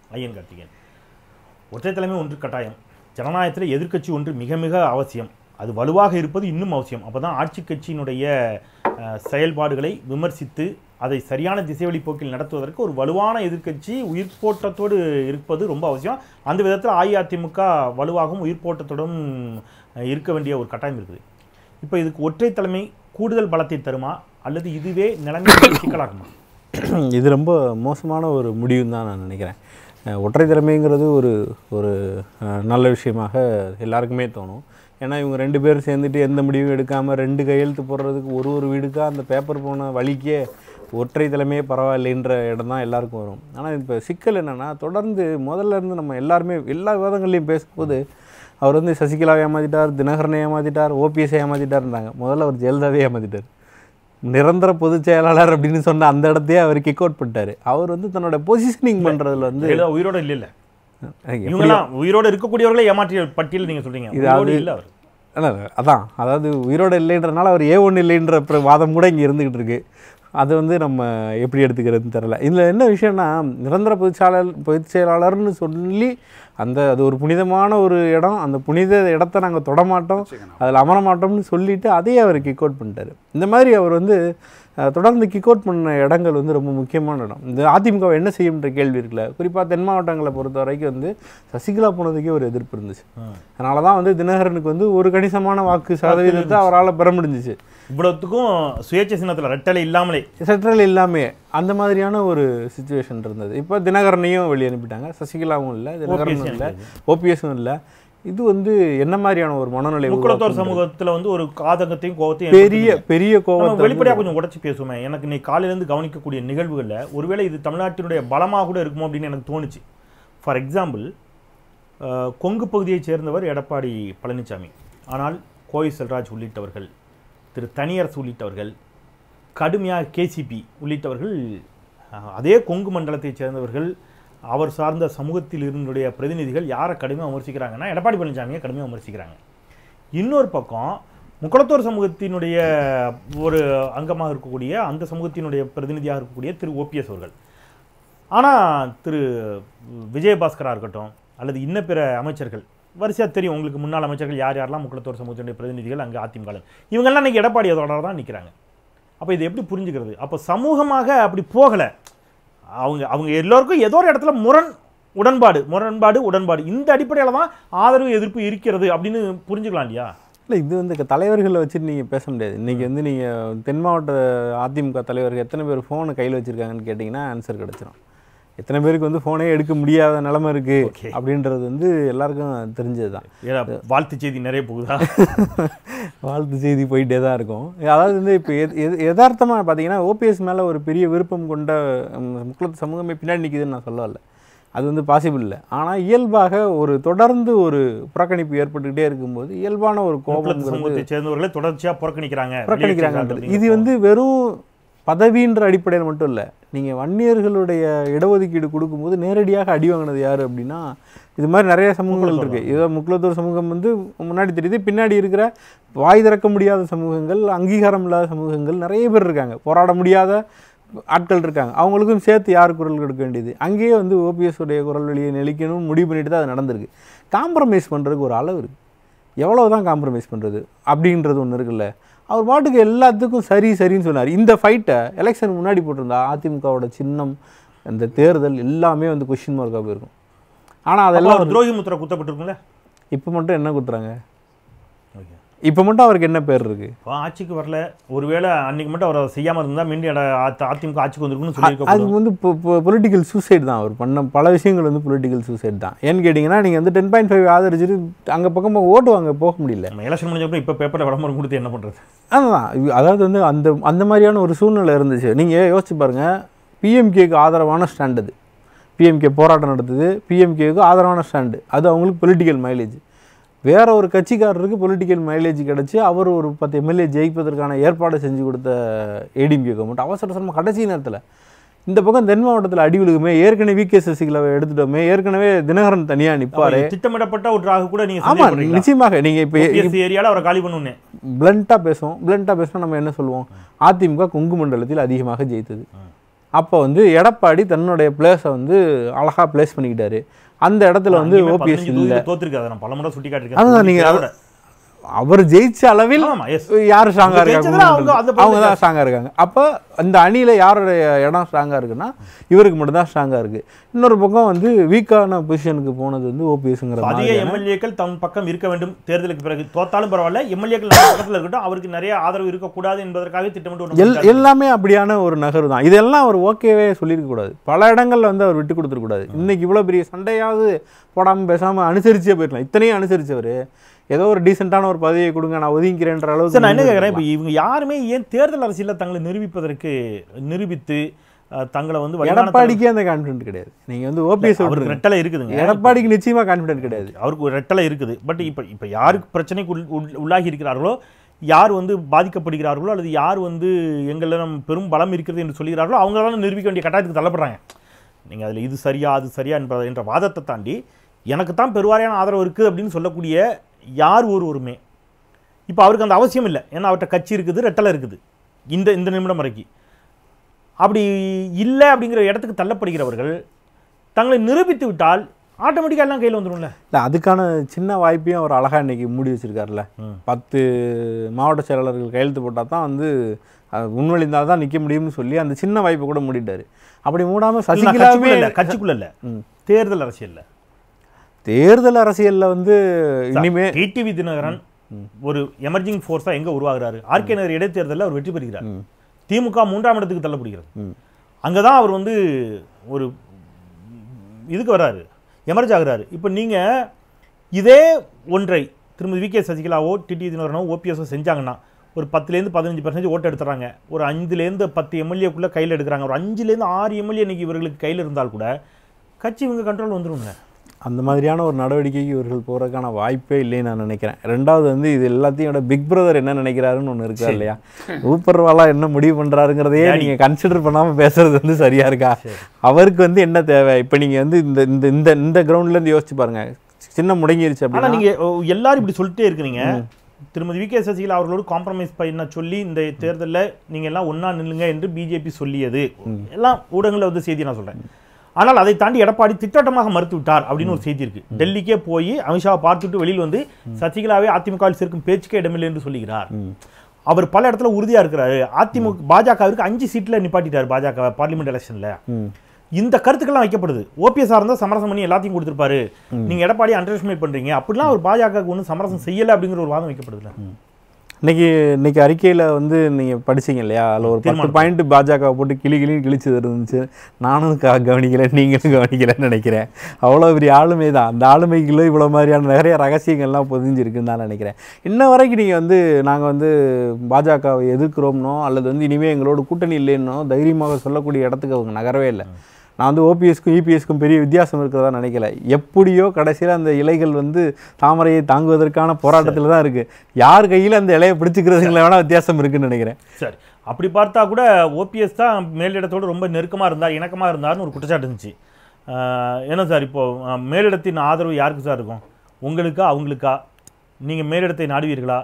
ஐயன் கார்த்திகேயன் ஒற்றை தலைமை ஒன்று கட்டாயம் ஜனநாயகத்தில் எதிர்க்கட்சி ஒன்று மிக மிக அவசியம் அது வலுவாக இருப்பது இன்னும் அவசியம் அப்போ தான் ஆட்சி கட்சியினுடைய அஹ், செயல்பாடுகளை விமர்சித்து அதை சரியான திசைவழி போக்கில் நடத்துவதற்கு ஒரு வலுவான எதிர்க்கட்சி உயிர்ப்போட்டத்தோடு இருப்பது ரொம்ப அவசியம் அந்த விதத்தில் அஇஅதிமுக வலுவாகவும் உயிர்ப்போட்டத்தோடும் அஹ், இருக்க வேண்டிய ஒரு கட்டாயம் இருக்குது இப்போ இதுக்கு ஒற்றை தலைமை கூடுதல் பலத்தை தருமா அல்லது இதுவே நிலைமை சிக்கலாகுமா இது ரொம்ப மோசமான ஒரு முடிவுன்னு தான் நான் நினைக்கிறேன் அஹ் ஒற்றை திறமைங்கிறது ஒரு ஒரு அஹ், நல்ல விஷயமாக எல்லாருக்குமே தோணும் ஏன்னா இவங்க ரெண்டு பேரும் சேர்ந்துட்டு எந்த முடிவும் எடுக்காமல் ரெண்டு கையெழுத்து போடுறதுக்கு ஒரு ஒரு வீடுக்கா அந்த பேப்பர் போன வழிக்கே ஒற்றை தலைமையே பரவாயில்லைன்ற இடம் தான் எல்லாருக்கும் வரும் ஆனால் இப்போ சிக்கல் என்னென்னா தொடர்ந்து முதல்ல இருந்து நம்ம எல்லாருமே எல்லா விவாதங்கள்லையும் பேசும்போது அவர் வந்து சசிகலாவை ஏமாத்திட்டார் தினகரனை ஏமாத்திட்டார் ஓபிஎஸ்ஐ ஏமாத்திட்டார்ன்றாங்க முதல்ல அவர் ஜெயலலிதாவே ஏமாத்திட்டார் நிரந்தர பொதுச் செயலாளர் அப்படின்னு சொன்ன அந்த இடத்தையே அவர் கிக் அவுட் பண்ணிட்டாரு அவர் வந்து தன்னோட பொசிஷனிங் பண்றதுல வந்து ஜெயலலிதா உயிரோட இல்ல இல்ல எப்படி- இவங்கெல்லாம் உயிரோட இருக்கக்கூடியவர்களை ஏமாற்றிய பட்டியல் நீங்க சொல்றீங்க இது உயிரோட அது- இல்ல அவர் அல்ல, இல்ல, அதான் அதாவது உயிரோட இல்லைன்றனால அவர் ஏ ஒன்று இல்லைன்ற பிற வாதம் கூட இங்கே இருந்துகிட்டு இருக்கு அது வந்து நம்ம எப்படி எடுத்துக்கிறதுன்னு தெரில இதில் என்ன விஷயம்னா நிரந்தர பொதுச்செயலாளர் பொதுச் செயலாளர்னு சொல்லி அந்த அது ஒரு புனிதமான ஒரு இடம் அந்த புனித இடத்த நாங்கள் தொடமாட்டோம் அதில் அமர மாட்டோம்னு சொல்லிட்டு அதையே அவர் கிக் அவுட் பண்ணிட்டாரு இந்த மாதிரி அவர் வந்து அஹ், தொடர்ந்து கிக் அவுட் பண்ண இடங்கள் வந்து ரொம்ப முக்கியமான இடம் இந்த அதிமுக என்ன செய்யும்ன்ற கேள்வி இருக்குல்ல குறிப்பாக தென் மாவட்டங்களை பொறுத்த வரைக்கும் வந்து சசிகலா போனதுக்கே ஒரு எதிர்ப்பு இருந்துச்சு அதனால தான் வந்து தினகரனுக்கு வந்து ஒரு கணிசமான வாக்கு சதவீதத்தை அவரால் பெற முடிஞ்சிச்சு இவ்வளவுத்துக்கும் சுயேட்சை சின்னத்துல ரெட்டலை இல்லாமலே சென்ட்ரல் இல்லாமே அந்த மாதிரியான ஒரு சுச்சுவேஷன் இருந்தது இப்போ தினகரனையும் வெளியே அனுப்பிட்டாங்க சசிகலாவும் இல்லை தினகரனும் இல்லை ஓபிஎஸும் இல்லை இது வந்து என்ன மாதிரியான ஒரு மனநிலை முக்குளத்தோர் உருவாக்கும்? சமூகத்துல வந்து ஒரு ஆதங்கத்தையும் கோபத்தையும் பெரிய பெரிய நம்ம கோபத்தை வெளிப்படையா கொஞ்சம் உடைச்சு பேசுவோமே எனக்கு இன்னைக்கு காலையில இருந்து கவனிக்கக்கூடிய நிகழ்வுகள்ல ஒருவேளை இது தமிழ்நாட்டினுடைய பலமா கூட இருக்குமோ அப்படின்னு எனக்கு தோணுச்சு ஃபார் எக்ஸாம்பிள் கொங்கு பகுதியைச் சேர்ந்தவர் எடப்பாடி பழனிசாமி ஆனால் கோவை செல்ராஜ் உள்ளிட்டவர்கள் திரு தனியரசு உள்ளிட்டவர்கள் கடுமையாக கேசிபி உள்ளிட்டவர்கள் அஹ், அதே கொங்கு மண்டலத்தைச் சேர்ந்தவர்கள் அவர் சார்ந்த சமூகத்தில் இருந்துடைய பிரதிநிதிகள் யாரை கடுமையாக விமர்சிக்கிறாங்கன்னா எடப்பாடி பழனிசாமியை கடுமையாக விமர்சிக்கிறாங்க இன்னொரு பக்கம் முக்குளத்தோர் சமூகத்தினுடைய ஒரு அங்கமாக இருக்கக்கூடிய அந்த சமூகத்தினுடைய பிரதிநிதியாக இருக்கக்கூடிய திரு ஓபிஎஸ் அவர்கள் ஆனால் திரு விஜயபாஸ்கரா இருக்கட்டும் அல்லது இன்ன பிற அமைச்சர்கள் வரிசையாக தெரியும் உங்களுக்கு முன்னாள் அமைச்சர்கள் யார் யாரெல்லாம் முக்குளத்தோர் சமூகத்தினுடைய பிரதிநிதிகள் அங்கே அதிமுக இவங்கெல்லாம் இன்னைக்கு எடப்பாடி அதோட தான் நிற்கிறாங்க அப்போ இது எப்படி புரிஞ்சுக்கிறது அப்போ சமூகமாக அப்படி போகலை அவங்க அவங்க எல்லோருக்கும் ஏதோ ஒரு இடத்துல முரண் உடன்பாடு முரண்பாடு உடன்பாடு இந்த அடிப்படையில் தான் ஆதரவு எதிர்ப்பு இருக்கிறது அப்படின்னு புரிஞ்சுக்கலாம் இல்லையா இல்லை இது வந்து க- தலைவர்களை வச்சுட்டு நீங்கள் பேச முடியாது இன்றைக்கி வந்து நீங்கள் தென் மாவட்ட அதிமுக தலைவர்கள் எத்தனை பேர் ஃபோனை கையில் வச்சுருக்காங்கன்னு கேட்டிங்கன்னா ஆன்சர் கிடச்சிரும் எத்தனை பேருக்கு வந்து ஃபோனே எடுக்க முடியாத நிலமை இருக்குது Okay. அப்படின்றது வந்து எல்லாருக்கும் தெரிஞ்சது தான் ஏன்னா வாழ்த்து செய்தி நிறைய போகுதா வாழ்த்து செய்தி போயிட்டே தான் இருக்கும் அதாவது வந்து இப்போ யதார்த்தமாக பார்த்தீங்கன்னா ஓபிஎஸ் மேலே ஒரு பெரிய விருப்பம் கொண்ட ம், முக்குளத்து சமூகமே பின்னாடி நிற்குதுன்னு நான் சொல்ல வரல அது வந்து பாசிபிள் இல்லை ஆனால் இயல்பாக ஒரு தொடர்ந்து ஒரு புறக்கணிப்பு ஏற்பட்டுக்கிட்டே இருக்கும்போது இயல்பான ஒரு முக்குளத்து கோபம் சமூகத்தை சேர்ந்தவர்களை தொடர்ச்சியா புறக்கணிக்கிறாங்க புறக்கணிக்கிறாங்கன்றது இது வந்து வெறும் பதவின்ற அடிப்படையில் மட்டும் இல்லை நீங்கள் வன்னியர்களுடைய இடஒதுக்கீடு கொடுக்கும்போது நேரடியாக அடி வாங்கினது யார் அப்படின்னா இது மாதிரி நிறைய சமூகங்கள் இருக்குது இதோ முக்குலத்தூர் சமூகம் வந்து முன்னாடி தெரியுது பின்னாடி இருக்கிற வாய் திறக்க முடியாத சமூகங்கள் அங்கீகாரம் இல்லாத சமூகங்கள் நிறைய பேர் இருக்காங்க போராட முடியாத ஆட்கள் இருக்காங்க அவங்களுக்கும் சேர்த்து யார் குரல் கொடுக்க வேண்டியது அங்கேயே வந்து ஓபிஎஸ் உடைய குரல் வெளியே நெளிக்கணும் முடிவு பண்ணிட்டு தான் அது நடந்திருக்கு காம்ப்ரமைஸ் பண்ணுறதுக்கு ஒரு அளவு இருக்குது எவ்வளோ தான் காம்ப்ரமைஸ் பண்ணுறது அப்படின்றது ஒன்று இருக்குல்ல அவர் பாட்டுக்கு எல்லாத்துக்கும் சரி சரின்னு சொன்னார் இந்த ஃபைட்டை எலெக்ஷன் முன்னாடி போட்டிருந்தா அதிமுகவோட சின்னம் அந்த தேர்தல் எல்லாமே வந்து கொஷின் மார்க்காக போயிருக்கும் ஆனால் அதெல்லாம் அதெல்லாம் துரோகி முத்திரை குத்தப்பட்டிருக்கும்ல இப்போ மட்டும் என்ன குத்துறாங்க இப்போ மட்டும் அவருக்கு என்ன பேர் இருக்குது இப்போ ஆட்சிக்கு வரல ஒருவேளை அன்னைக்கு மட்டும் அவர் அதை செய்யாம இருந்தா மீண்டும் எட- அ- அதிமுக ஆட்சிக்கு வந்திருக்குன்னு சொல்லியிருக்க அது வந்து பொலிட்டிக்கல் சூசைட் தான் அவர் பண்ண பல விஷயங்கள் வந்து பொலிட்டிக்கல் சூசைட் தான் ஏன்னு கேட்டிங்கன்னா நீங்கள் வந்து டென் பாயிண்ட் ஃபைவ் ஆதரிச்சிட்டு அங்கே பக்கம் ஓட்டு வாங்க போக முடியல நம்ம எலெக்ஷன் முடிஞ்சப்பறம் இப்போ பேப்பரில் விளம்பரம் கொடுத்து என்ன பண்றது அதுதான் இது- அதாவது வந்து அந்த அந்த மாதிரியான ஒரு சூழ்நிலை இருந்துச்சு நீங்கள் யோசிச்சு பாருங்கள் பிஎம்கேக்கு ஆதரவான ஸ்டாண்ட் அது பிஎம்கே போராட்டம் நடத்துது பிஎம்கேக்கு ஆதரவான ஸ்டாண்டு அது அவங்களுக்கு பொலிட்டிக்கல் மைலேஜ் வேற ஒரு கட்சிக்காரருக்கு பொலிட்டிக்கல் மைலேஜ் கிடச்சி அவர் ஒரு பத்து எம்எல்ஏ ஜெயிப்பதற்கான ஏற்பாடு செஞ்சு கொடுத்த ஏடிஎம்கே கவர்மெண்ட் அவசர அவசரமாக கடைசி நேரத்தில் இந்த பக்கம் தென் மாவட்டத்தில் அடி விழுகுமே ஏற்கனவே விகே சசிகலாவை எடுத்துட்டோமே ஏற்கனவே தினகரன் தனியாக நிற்பாரு அப்ப திட்டமிடப்பட்ட ஒரு ராகு கூட நீங்க ஆமாம் சந்தேகப்படுறீங்களா? நிச்சயமாக நீங்கள் இப்போ OPS ஏரியால அவரை காலி பண்ணுன்னு பிளண்ட்டாக பேசுவோம் பிளண்ட்டாக பேசினா நம்ம என்ன சொல்லுவோம் அதிமுக கொங்கு மண்டலத்தில் அதிகமாக ஜெயித்தது அப்போ வந்து எடப்பாடி தன்னுடைய பிளேஸை வந்து அழகாக பிளேஸ் பண்ணிக்கிட்டாரு அந்த இடத்துல வந்து அங்கேயுமே ஓபிஎஸ் 15 இல்லை தொகுதியில தோத்திருக்காரு நான் பலமுறை சுட்டி அதுதான் நீங்க காட்டிருக்கேன் அவர் ஜெயிச்ச அளவில் ஆமா எஸ் யார் ஸ்ட்ராங்கா அவங்க ஜெயிச்சதுல அவங்க அந்த இருக்காங்க அவங்க தான் ஸ்ட்ராங்கா இருக்காங்க அப்போ அந்த அணியில யாருடைய இடம் ஸ்ட்ராங்கா இருக்குன்னா இவருக்கு மட்டும் தான் ஸ்ட்ராங்கா இருக்கு இன்னொரு பக்கம் வந்து வீக்கான பொசிஷனுக்கு போனது வந்து ஓபிஎஸ்ங்கிற அதிக மாதிரி எம்எல்ஏக்கள் தம் பக்கம் இருக்க வேண்டும் தேர்தலுக்கு பிறகு தோத்தாலும் பரவாயில்ல எம்எல்ஏக்கள் நம்ம பக்கத்துல இருக்கட்டும் அவருக்கு நிறைய ஆதரவு இருக்கக்கூடாது என்பதற்காக திட்டமிட்டு ஒண்ணு எல் பண்ணிட்டாரு. எல்லாமே அப்படியான ஒரு நகர் தான் இதெல்லாம் அவர் ஓகேவே சொல்லியிருக்க கூடாது பல இடங்கள்ல வந்து அவர் விட்டு கொடுத்துருக்கூடாது இன்னைக்கு இவ்வளோ பெரிய சண்டையாவது போடாமல் பேசாமல் அனுசரிச்சே போயிடலாம் இத்தனையும் அனுசரிச்சவர் ஏதோ ஒரு டீசெண்டான ஒரு பதவியை கொடுங்க நான் ஒதுங்கிக்கிறேன்ற சார் நான் என்ன அளவுக்கு கேட்குறேன் இப்போ இவங்க யாருமே ஏன் தேர்தல் அரசியலில் தங்களை நிரூபிப்பதற்கு நிரூபித்து அஹ், தங்களை வந்து வலிமையான எடப்பாடிக்கே அந்த கான்ஃபிடென்ட் கிடையாது நீங்க வந்து ஓபிஎஸ் தலைவர்- அவருக்கு ரெட்டலை இருக்குதுங்க எடப்பாடிக்கு நிச்சயமா கான்ஃபிடென்ட் கிடையாது அவருக்கு ஒரு ரெட்டலை இருக்குது பட் இப்போ இப்போ யாருக்கு பிரச்சனைக்கு உள்- உள்- உள்ளாகி இருக்கிறார்களோ யார் வந்து பாதிக்கப்படுகிறார்களோ அல்லது யார் வந்து எங்களிடம் பெரும் பலம் இருக்கிறது என்று சொல்கிறார்களோ அவங்களால நிரூபிக்க வேண்டிய கட்டாயத்துக்கு தள்ளப்படுறாங்க நீங்கள் அதில் இது சரியா அது சரியா என்ப என்ற வாதத்தை தாண்டி எனக்கு தான் பெருவாரியான ஆதரவு இருக்குது அப்படின்னு சொல்லக்கூடிய யார் ஒருவருமே இப்போ அவருக்கு அந்த அவசியம் இல்லை ஏன்னா அவர்கிட்ட கட்சி இருக்குது ரெட்டலை இருக்குது இந்த இந்த நிமிடம் வரைக்கும் அப்படி இல்லை அப்படிங்கிற இடத்துக்கு தள்ளப்படுகிறவர்கள் தங்களை நிரூபித்து விட்டால் ஆட்டோமேட்டிக்காக எல்லாம் கையில் வந்துடும்ல இல்லை அதுக்கான சின்ன வாய்ப்பையும் அவர் அழகா இன்னைக்கு மூடி வச்சிருக்காருல்ல ம். பத்து மாவட்ட செயலாளர்கள் கையெழுத்து போட்டால் தான் வந்து அது முன்வழிந்தால் தான் நிற்க முடியும்னு சொல்லி அந்த சின்ன வாய்ப்பை கூட மூடிட்டாரு அப்படி மூடாம இல்ல, நான் சசிகலாவே கட்சிக்குள்ள இல்ல கட்சிக்குள்ள இல்ல ம். தேர்தல் அரசியல்ல தேர்தல் அரசியல்ல வந்து இனிமே டிடிவி தினகரன் ஒரு எமர்ஜிங் ஃபோர்ஸா எங்க உருவாகுறாரு ஆர்கே நகர் இடைத்தேர்தலில் அவர் வெற்றி பெறுகிறார் ம். திமுக மூன்றாம் இடத்துக்கு தள்ளப்படுகிறது ம். அங்கதான் அவர் வந்து ஒரு இதுக்கு வர்றாரு எமர்ஜ் ஆகுறாரு இப்போ நீங்க இதே ஒன்றை திருமதி வி கே சசிகலாவோ டிடி தினகரனோ ஓபிஎஸ்ஓ செஞ்சாங்கன்னா ஒரு பத்துலேருந்து பதினஞ்சு பர்சன்டேஜ் ஓட்டு எடுத்துறாங்க ஒரு அஞ்சுலேருந்து பத்து எம்எல்ஏக்குள்ளே கையில் எடுக்கிறாங்க ஒரு அஞ்சுலேருந்து ஆறு எம்எல்ஏ இன்னைக்கு இவர்களுக்கு கையில் இருந்தால் கூட கட்சி இவங்க கண்ட்ரோல் வந்துருங்க அந்த மாதிரியான ஒரு நடவடிக்கைக்கு இவர்கள் போறதுக்கான வாய்ப்பே இல்லைன்னு நான் நினைக்கிறேன் ரெண்டாவது வந்து இது எல்லாத்தையும் விட பிக் பிரதர் என்ன நினைக்கிறாருன்னு ஒன்று இருக்கா இல்லையா ஊப்பர்வாலா என்ன முடிவு பண்றாருங்கிறதையே Daddy. நீங்க கன்சிடர் பண்ணாம பேசுறது வந்து சரியா இருக்கா அவருக்கு வந்து என்ன தேவை இப்போ நீங்க வந்து இந்த இந்த இந்த இந்த கிரவுண்ட்ல இருந்து யோசிச்சு பாருங்க சின்ன முடங்கிருச்சு ஆனா அப்படின்னா நீங்க ஓ, எல்லாரும் இப்படி சொல்லிட்டே இருக்கிறீங்க திருமதி வி கே சசிகலா அவர்களோடு காம்ப்ரமைஸ் பண்ண சொல்லி இந்த தேர்தல்ல நீங்க எல்லாம் ஒண்ணா நில்லுங்க என்று பிஜேபி சொல்லியது எல்லாம் ஊடகங்கள்ல வந்து செய்தி நான் சொல்றேன் ஆனால் அதை தாண்டி எடப்பாடி திட்டவட்டமாக மறுத்து விட்டார் அப்படின்னு ஒரு செய்தி இருக்கு டெல்லிக்கே போய் அமித்ஷாவை பார்த்துட்டு வெளியில் வந்து சசிகலாவே அதிமுகவில் சேர்க்கும் பேச்சுக்கே இடமில்லை என்று சொல்லுகிறார் அவர் பல இடத்துல உறுதியா இருக்கிறாரு அதிமுக பாஜகவிற்கு அஞ்சு சீட்ல நிப்பாட்டிட்டார் பாஜக பார்லிமெண்ட் எலெக்ஷன்ல ம். இந்த கருத்துக்கள்லாம் வைக்கப்படுது ஓபிஎஸ் இருந்தால் சமரசம் பண்ணி எல்லாத்தையும் கொடுத்துருப்பாரு நீங்க எடப்பாடி அண்டர் எஸ்டிமேட் பண்றீங்க அப்படிலாம் ஒரு பாஜக ஒன்றும் சமரசம் செய்யல அப்படிங்கிற ஒரு வாதம் வைக்கப்படுதுல இன்னைக்கு இன்னைக்கு அறிக்கையில வந்து நீங்க படிச்சீங்க இல்லையா அதில் ஒரு பத்து தீர்மானம். பாயிண்ட் பாஜக போட்டு கிளி கிளின்னு கிழிச்சு இருந்துச்சு நானும் க- கவனிக்கல நீங்களும் கவனிக்கலன்னு நினைக்கிறேன் அவ்வளோ பெரிய ஆளுமை தான் அந்த ஆளுமைக்குள்ள இவ்வளோ மாதிரியான நிறைய ரகசியங்கள்லாம் பொதிஞ்சிருக்குன்னு தான் நினைக்கிறேன் இன்ன வரைக்கும் நீங்கள் வந்து நாங்கள் வந்து பாஜகவை எதிர்க்கிறோம்னோ அல்லது வந்து இனிமேல் எங்களோட கூட்டணி இல்லைன்னோ தைரியமாக சொல்லக்கூடிய இடத்துக்கு அவங்க நகரவே இல்லை நான் வந்து ஓபிஎஸ்க்கும் இபிஎஸ்க்கும் பெரிய வித்தியாசம் இருக்கிறதா நினைக்கல எப்படியோ கடைசியில் அந்த இலைகள் வந்து தாமரையை தாங்குவதற்கான போராட்டத்தில் தான் இருக்குது யார் கையில் அந்த இலையை பிடிச்சிக்கிறதுங்கள வேணால் வித்தியாசம் இருக்குன்னு நினைக்கிறேன் சரி அப்படி பார்த்தா கூட ஓபிஎஸ் தான் மேலிடத்தோடு ரொம்ப நெருக்கமா இருந்தார் இணக்கமா இருந்தார்னு ஒரு குற்றச்சாட்டு இருந்துச்சு ஆஹ் என்ன சார் இப்போ ஆஹ், மேலிடத்தின் ஆதரவு யாருக்கு சார் இருக்கும் உங்களுக்கா அவங்களுக்கா நீங்க மேலிடத்தை நாடுவீர்களா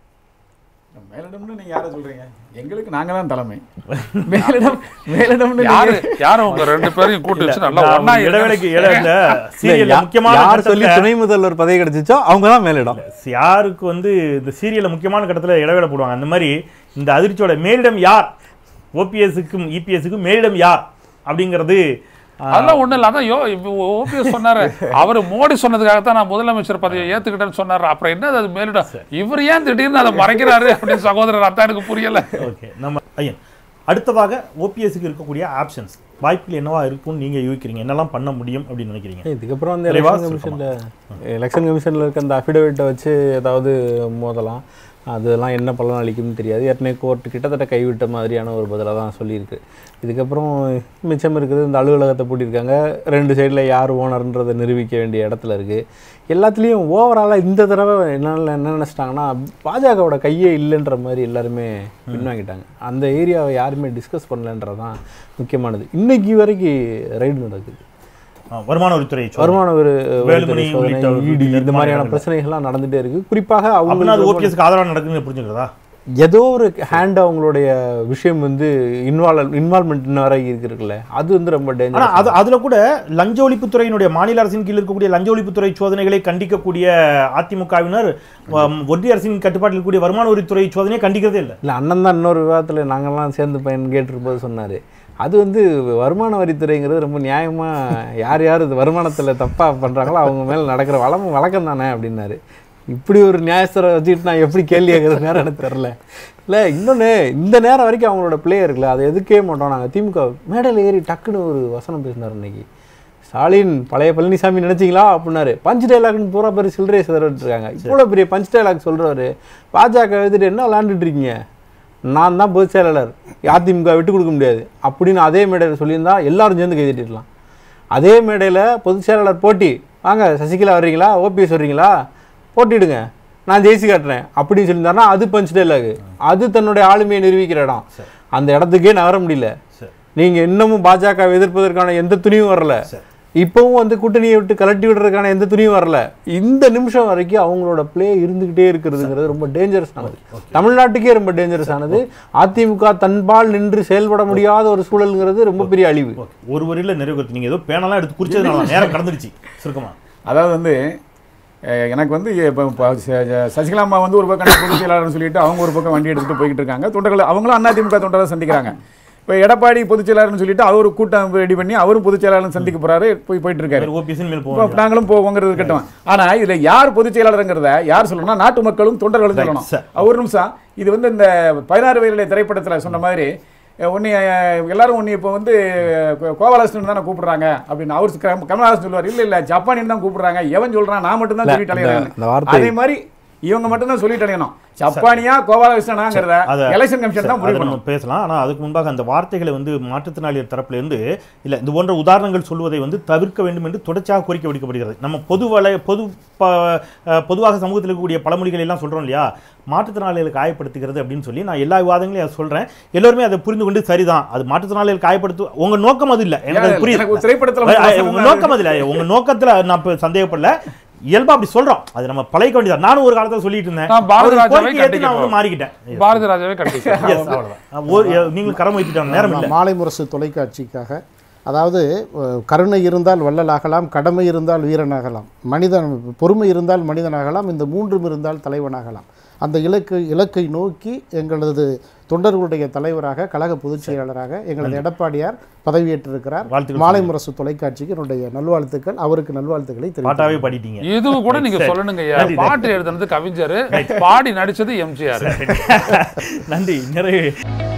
மேலிடம்னு நீங்க யாரை சொல்றீங்க எங்களுக்கு நாங்க தான் தலைமை மேலிடம் மேலிடம்னு யாரு நீங்க- யாரும் உங்க ரெண்டு பேரையும் கூட்டி வச்சு நல்லா நான் ஒண்ணா இடைவேளைக்கு இட இந்த இல்ல, சீரியல்ல யா- முக்கியமான யார் சொல்லி கட்டத்துல- துணை முதல்வர் பதவி கிடைச்சிச்சோ அவங்க தான் மேலிடம் யாருக்கு வந்து இந்த சீரியல்ல முக்கியமான கட்டத்துல இடைவேளை போடுவாங்க அந்த மாதிரி இந்த அதிர்ச்சியோட மேலிடம் யார் ஓபிஎஸ்க்கும் இபிஎஸ்க்கும் மேலிடம் யார் அப்படிங்கிறது ஆஹ், அதெல்லாம் ஒண்ணும் இல்ல அதான் யோ ஓபிஎஸ் சொன்னாரு அவரு மோடி சொன்னதுக்காகத்தான் நான் முதலமைச்சர் பதவியை ஏத்துக்கிட்டேன்னு சொன்னாரு அப்புறம் என்ன அது மேலிடம் இவர் ஏன் திடீர்னு அதை மறைக்கிறாரு அப்படின்னு சகோதரர் அதான் எனக்கு புரியல ஓகே நம்ம ஐயன் அடுத்ததாக ஓபிஎஸ்க்கு இருக்கக்கூடிய ஆப்ஷன்ஸ் வாய்ப்புகள் என்னவா இருக்கும்னு நீங்க யூகிக்கிறீங்க என்னெல்லாம் பண்ண முடியும் அப்படின்னு நினைக்கிறீங்க இதுக்கப்புறம் அந்த தெளிவா எலெக்ஷன் கமிஷனில் எலெக்ஷன் கமிஷனில் இருக்க அந்த அஃபிடவிட்டை வச்சு ஏதாவது மோதலாம் அதெல்லாம் என்ன பலன் அளிக்கும்னு தெரியாது ஏற்கனவே கோர்ட் கிட்டத்தட்ட கைவிட்ட மாதிரியான ஒரு பதிலாக தான் சொல்லியிருக்கு இதுக்கப்புறம் மிச்சம் இருக்குது இந்த அலுவலகத்தை பூட்டியிருக்காங்க ரெண்டு சைடில் யார் ஓனர்ன்றதை நிரூபிக்க வேண்டிய இடத்துல இருக்குது எல்லாத்துலேயும் ஓவராலாக இந்த தடவை என்ன என்ன நினச்சிட்டாங்கன்னா பாஜகவோட கையே இல்லைன்ற மாதிரி எல்லாருமே பின்வாங்கிட்டாங்க அந்த ஏரியாவை யாருமே டிஸ்கஸ் பண்ணலன்றதான் முக்கியமானது இன்னைக்கு வரைக்கும் ரைடு நடக்குது ஆஹ், வருமான வரித்துறை சோதனை. வருமான வரி வேலுமணி சோதனை, உள்ளிட்டவர்களுக்கு ED இந்த மாதிரியான நிர்மாணங்கள். பிரச்சனைகள்லாம் நடந்துட்டே இருக்கு குறிப்பாக அப்படின்னா அது அவங்க ஓபிஎஸ்க்கு ஆதரவா நடக்குதுன்னு புரிஞ்சுக்கிறதா ஏதோ ஒரு ஹேண்ட் அவங்களுடைய விஷயம் வந்து இன்வால்வ் இன்வால்மெண்ட் இன்ன வரை இருக்குல்ல அது வந்து ரொம்ப ஆனா டேஞ்சர் அது அதுல கூட லஞ்ச ஒழிப்புத்துறையினுடைய மாநில அரசின் கீழ் இருக்கக்கூடிய லஞ்ச ஒழிப்புத்துறை சோதனைகளை கண்டிக்கக்கூடிய அதிமுகவினர் ஆம், ஒன்றிய அரசின் கட்டுப்பாட்டில் இருக்கக்கூடிய வருமான வரித்துறை சோதனையை கண்டிக்கிறதே இல்லை இல்லை அண்ணன் தான் இன்னொரு விவாதத்தில் நாங்கள்லாம் சேர்ந்து பையன் கேட்டிருப்போது சொன்னார் அது வந்து வருமான வரித்துறைங்கிறது ரொம்ப நியாயமாக யார் யார் இது வருமானத்தில் தப்பாக பண்ணுறாங்களோ அவங்க மேலே நடக்கிற வளம் வழக்கம் தானே அப்படின்னாரு இப்படி ஒரு நியாயஸ்தரை வச்சுக்கிட்டு நான் எப்படி கேள்வி கேட்குறது நேரம் எனக்கு தெரில இல்லை இன்னொன்று இந்த நேரம் வரைக்கும் அவங்களோட பிளே இருக்குல்ல அதை எதுக்கே மாட்டோம் நாங்கள் திமுக மேடையில் ஏறி டக்குன்னு ஒரு வசனம் பேசினார் இன்னைக்கு ஸ்டாலின் பழைய பழனிசாமி நினைச்சீங்களா அப்படின்னாரு பஞ்ச் டைலாக்னு பூரா பேர் சில்லறையை சிதறிட்டு இருக்காங்க இவ்வளோ பெரிய பஞ்ச் டைலாக் சொல்றவரு பாஜக எழுதிட்டு என்ன விளாண்டுட்டு இருக்கீங்க நான் தான் பொதுச் செயலாளர் அதிமுக விட்டு கொடுக்க முடியாது அப்படின்னு அதே மேடையில் சொல்லியிருந்தா எல்லாரும் சேர்ந்து கைதிட்டிடலாம் அதே மேடையில் பொதுச் செயலாளர் போட்டி வாங்க சசிகலா வர்றீங்களா ஓபிஎஸ் வர்றீங்களா போட்டிடுங்க நான் ஜெயிச்சு காட்டுறேன் அப்படின்னு சொல்லியிருந்தாருன்னா அது பஞ்ச் டைலாக் அது தன்னுடைய ஆளுமையை நிரூபிக்கிற இடம் அந்த இடத்துக்கே நகர முடியல சரி. நீங்க இன்னமும் பாஜக எதிர்ப்பதற்கான எந்த துணியும் வரல இப்பவும் வந்து கூட்டணியை விட்டு கலட்டி விடுறதுக்கான எந்த துணியும் வரல இந்த நிமிஷம் வரைக்கும் அவங்களோட ப்ளே இருந்துகிட்டே இருக்கிறதுங்கிறது ரொம்ப டேஞ்சரஸ் ஆனது தமிழ்நாட்டுக்கே ரொம்ப டேஞ்சரஸ் ஆனது அதிமுக தன்பால் நின்று செயல்பட முடியாத ஒரு சூழல்ங்கிறது ரொம்ப பெரிய அழிவு ஓகே ஒரு வரியில நிறைவேற்றி நீங்க ஏதோ பேனெல்லாம் எடுத்து குறிச்சதுனால நேரம் கடந்துடுச்சு சுருக்கமா அதாவது வந்து அஹ், எனக்கு வந்து இப்போ இப்போ ச- ச- சசிகலா அம்மா வந்து ஒரு பக்கம் நான் பொதுச் செயலாளர்னு சொல்லிட்டு அவங்க ஒரு பக்கம் வண்டி எடுத்துட்டு போய்கிட்டு இருக்காங்க தொண்டர்கள் அவங்களும் அதிமுக தொண்டரை சந்திக்கிறாங்க இப்போ எடப்பாடி பொதுச் செயலாளர்னு சொல்லிட்டு அவர் ஒரு கூட்டம் ரெடி பண்ணி அவரும் பொதுச் செயலாளர் சந்திக்க போறாரு போய் போயிட்டு இருக்காரு ஓபிஎஸ் மேல் இப்போ போவாங்க நாங்களும் போவோங்கிறது இருக்கட்டும் ஆனா இதுல யார் பொதுச் செயலாளருங்கிறத யார் சொல்லணும்னா நாட்டு மக்களும் தொண்டர்களும் Right, சொல்லணும் sir. அஹ் ஒரு நிமிஷம் இது வந்து இந்த பதினாறு வயதிலே திரைப்படத்துல சொன்ன மாதிரி உன்னை எல்லாரும் உன்னை இப்போ வந்து கோ- கோபாலகிருஷ்ணன் தானே கூப்பிடுறாங்க அப்படின்னு அவர் கம்- கமலஹாசன் சொல்லுவார் இல்ல இல்ல ஜப்பானின்னு தான் கூப்பிடுறாங்க எவன் சொல்றான் நான் மட்டும் தான் இல்ல, சொல்லிட்டு இந்த- அலையிறேன் இந்த வார்த்தை- அதே மாதிரி இவங்க மட்டும் தான் சொல்லிட்டு அலையணும் ஜப்பானியா கோபாலகிருஷ்ணனாங்கிறத அத- எலெக்ஷன் கமிஷன் தான் அதை முடிவு நம்ம பண்ணணும் பேசலாம் ஆனா அதுக்கு முன்பாக அந்த வார்த்தைகளை வந்து மாற்றுத்திறனாளியர் தரப்புல இருந்து இல்ல இது போன்ற உதாரணங்கள் சொல்வதை வந்து தவிர்க்க வேண்டும் என்று தொடர்ச்சியாக கோரிக்கை விடுக்கப்படுகிறது நம்ம பொது வலை பொது ப- அஹ், பொதுவாக சமூகத்தில் இருக்கக்கூடிய பழமொழிகள் எல்லாம் சொல்றோம் இல்லையா மாற்றுத்திறனாளிகளை காயப்படுத்துகிறது அப்படின்னு சொல்லி நான் எல்லா விவாதங்களையும் அதை சொல்றேன் எல்லோருமே அதை புரிந்து கொண்டு சரிதான் அது மாற்றுத்திறனாளிகள் காயப்படுத்து உங்க நோக்கம் அது இல்ல எனக்கு அது புரியுது எனக்கு ஒரு திரைப்படத்துல ஐ- ஐ- வசனம் உங்க தான் நோக்கம் அது இல்ல உங்க நோக்கத்துல நான் இப்ப சந்தேகப்படல இயல்பா அப்படி சொல்றோம் அது நம்ம பழைக்க வேண்டியது நானும் ஒரு காலத்துல சொல்லிட்டு இருந்தேன் நான் பாரதி அவர் ராஜாவை கோரிக்கையை ஏத்து நான் கண்டிக்கிறேன். வந்து மாறிக்கிட்டேன் பாரதி ராஜாவே கண்டிக்கிறேன் Yes, அவ்வளவுதான். ஒரு- நீங்களும் கரம் வைத்துட்டாங்க நேரம் இல்ல மாலை முரசு தொலைக்காட்சிக்காக அதாவது அஹ், கருணை இருந்தால் வள்ளலாகலாம் கடமை இருந்தால் வீரனாகலாம் மனிதன் பொறுமை இருந்தால் மனிதனாகலாம் இந்த மூன்றும் இருந்தால் தலைவனாகலாம் அந்த இலக்கு இலக்கை நோக்கி எங்களது தொண்டர்களுடைய தலைவராக கழக பொதுச் செயலாளராக எங்களது எடப்பாடியார் பதவியேற்றிருக்கிறார் வாழ்த்துக்கள் மாலை முரசு தொலைக்காட்சிக்கு என்னுடைய நல்வாழ்த்துக்கள் அவருக்கு நல்வாழ்த்துக்களை தெரிவித்துக் பாட்டாவே பாடிட்டீங்க இது கூட நீங்க சரி. சொல்லணுங்க ஐயா. நன்றி, பாட்டு எழுதுனது கவிஞர் பாடி நடிச்சது எம்ஜிஆர் நன்றி நிறைய